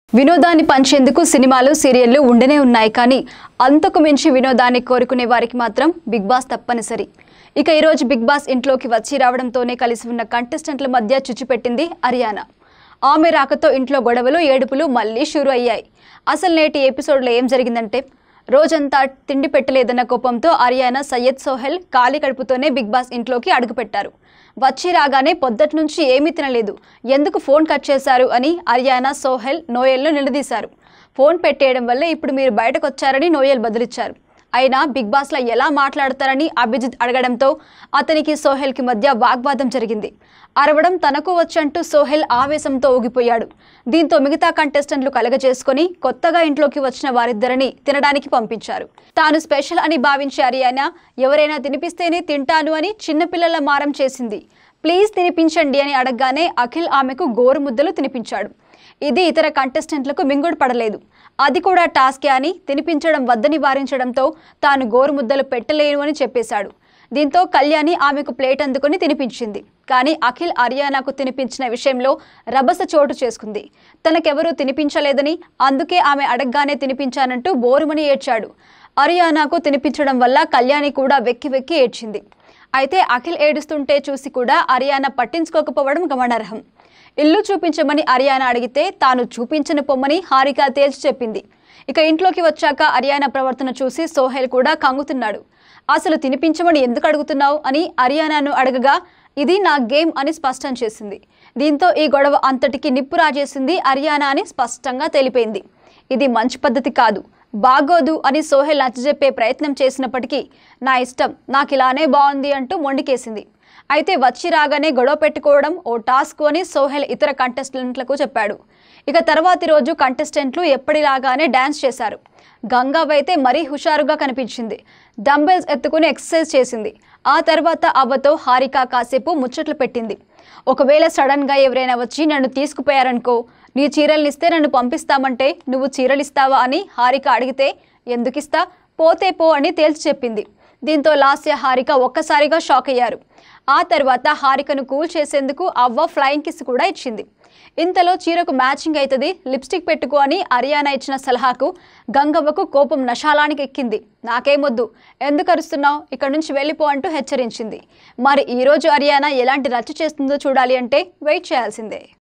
వినోదాన్ని పంచేందుకు సినిమాలు సీరియళ్లు ఉండనే ఉన్నాయి కానీ అంతకు మించి వినోదాన్ని కోరుకునే వారికి మాత్రం బిగ్ బాస్ తప్పనిసరి ఇక ఈరోజు బిగ్ బాస్ ఇంట్లోకి వచ్చి రావడంతోనే కలిసి ఉన్న కంటెస్టెంట్ల మధ్య చుచ్చిపెట్టింది అరియానా ఆమె రాకతో ఇంట్లో గొడవలు ఏడుపులు మళ్ళీ షురు అయ్యాయి అసలు నేటి ఎపిసోడ్లో ఏం జరిగిందంటే రోజంతా తిండి పెట్టలేదన్న కోపంతో అరియానా సయ్యద్ సోహెల్ ఖాళీ కడుపుతోనే బిగ్ బాస్ ఇంట్లోకి అడుగుపెట్టారు వచ్చి రాగానే పొద్దటి నుంచి ఏమీ తినలేదు ఎందుకు ఫోన్ కట్ చేశారు అని అరియానా సోహెల్ నోయల్ను నిలదీశారు ఫోన్ పెట్టేయడం వల్ల ఇప్పుడు మీరు బయటకు వచ్చారని నోయల్ బదులిచ్చారు అయినా బిగ్ బాస్లో ఎలా మాట్లాడతారని అభిజిత్ అడగడంతో అతనికి సోహెల్కి మధ్య వాగ్వాదం జరిగింది అరవడం తనకు వచ్చంటూ సోహెల్ ఆవేశంతో ఊగిపోయాడు దీంతో మిగతా కంటెస్టెంట్లు కలగజేసుకొని కొత్తగా ఇంట్లోకి వచ్చిన వారిద్దరిని తినడానికి పంపించారు తాను స్పెషల్ అని భావించే అరియానా ఎవరైనా తినిపిస్తేనే తింటాను అని చిన్నపిల్లల మారం చేసింది ప్లీజ్ తినిపించండి అని అడగగానే అఖిల్ ఆమెకు గోరు ముద్దలు తినిపించాడు ఇది ఇతర కంటెస్టెంట్లకు మింగుడు పడలేదు అది కూడా టాస్కే అని తినిపించడం వద్దని వారించడంతో తాను గోరు ముద్దలు పెట్టలేను అని చెప్పేశాడు దీంతో కళ్యాణి ఆమెకు ప్లేట్ అందుకొని తినిపించింది కానీ అఖిల్ అరియానాకు తినిపించిన విషయంలో రభస చోటు చేసుకుంది తనకెవరూ తినిపించలేదని అందుకే ఆమె అడగగానే తినిపించానంటూ బోరుమని ఏడ్చాడు అరియానాకు తినిపించడం వల్ల కళ్యాణి కూడా వెక్కి వెక్కి ఏడ్చింది అయితే అఖిల్ ఏడుస్తుంటే చూసి కూడా అరియానా పట్టించుకోకపోవడం గమనార్హం ఇల్లు చూపించమని అరియానా అడిగితే తాను చూపించని పొమ్మని హారిక తేల్చి చెప్పింది ఇక ఇంట్లోకి వచ్చాక అరియానా ప్రవర్తన చూసి సోహెల్ కూడా కంగుతున్నాడు అసలు తినిపించమని ఎందుకు అడుగుతున్నావు అని అరియానాను అడగగా ఇది నా గేమ్ అని స్పష్టం చేసింది దీంతో ఈ గొడవ అంతటికి నిప్పు రాజేసింది అరియానా అని స్పష్టంగా తెలిపింది ఇది మంచి పద్ధతి కాదు బాగోదు అని సోహెల్ నచ్చజెప్పే ప్రయత్నం చేసినప్పటికీ నా ఇష్టం నాకు ఇలానే బాగుంది అంటూ మొండికేసింది అయితే వచ్చి రాగానే గొడవ పెట్టుకోవడం ఓ టాస్క్ అని సోహెల్ ఇతర కంటెస్టెంట్లకు చెప్పాడు ఇక తర్వాతి రోజు కంటెస్టెంట్లు ఎప్పటిలాగానే డ్యాన్స్ చేశారు గంగావ్ అయితే మరీ హుషారుగా కనిపించింది డంబెల్స్ ఎత్తుకుని ఎక్సర్సైజ్ చేసింది ఆ తర్వాత అవ్వతో హారిక కాసేపు ముచ్చట్లు పెట్టింది ఒకవేళ సడన్గా ఎవరైనా వచ్చి నన్ను తీసుకుపోయారనుకో నీ చీరల్ని ఇస్తే నన్ను పంపిస్తామంటే నువ్వు చీరలు ఇస్తావా అని హారిక అడిగితే ఎందుకిస్తా పోతే పో అని తేల్చి చెప్పింది దీంతో లాస్య హారిక ఒక్కసారిగా షాక్ అయ్యారు ఆ తర్వాత హారికను కూల్ చేసేందుకు అవ్వ ఫ్లయింగ్ కిస్ కూడా ఇచ్చింది ఇంతలో చీరకు మ్యాచింగ్ అవుతుంది లిప్స్టిక్ పెట్టుకో అని అరియానా ఇచ్చిన సలహాకు గంగవ్వకు కోపం నశాలానికి ఎక్కింది నాకేమొద్దు ఎందుకు అరుస్తున్నావు ఇక్కడ నుంచి వెళ్ళిపో అంటూ హెచ్చరించింది మరి ఈరోజు అరియానా ఎలాంటి రచ్చ చేస్తుందో చూడాలి అంటే వెయిట్ చేయాల్సిందే